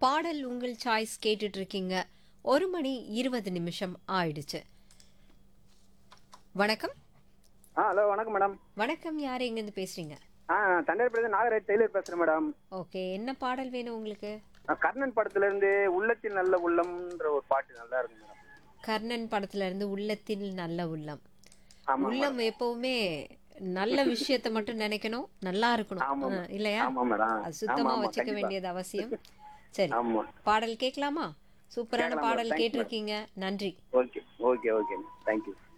பாடல் உங்கள் சாய்ஸ் கேட்டுட்டு இருக்கீங்க ஒரு மணி இருபது நிமிஷம் ஆயிடுச்சு வணக்கம் ஆ ஹலோ வணக்கம் மேடம் வணக்கம் யார் எங்கேருந்து பேசுறீங்க ஆ தண்டையர்புரத்து நாகராஜ் டெய்லர் பேசுறேன் மேடம் ஓகே என்ன பாடல் வேணும் உங்களுக்கு நான் கர்ணன் படத்துல இருந்து உள்ளத்தில் நல்ல உள்ளம்ன்ற ஒரு பாட்டு நல்லா இருக்கு மேடம் கர்ணன் படத்துல இருந்து உள்ளத்தில் நல்ல உள்ளம் ஆமா உள்ளம் எப்பவுமே நல்ல விஷயத்த மட்டும் நினைக்கணும் நல்லா இருக்கணும் ஆமா. ஆ, இல்லையா ஆமா மேடம் அது ஆமா சுத்தமா ஆமா வச்சுக்க கண்டிப்பா வேண்டியது அவசியம் சரி ஆமா பாடல் கேட்கலாமா சூப்பரான கேட்கலாம் பாடல் madam. Thanks, கேட்டிருக்கீங்க நன்றி ஓகே ஓகே ஓகே தேங்க்யூ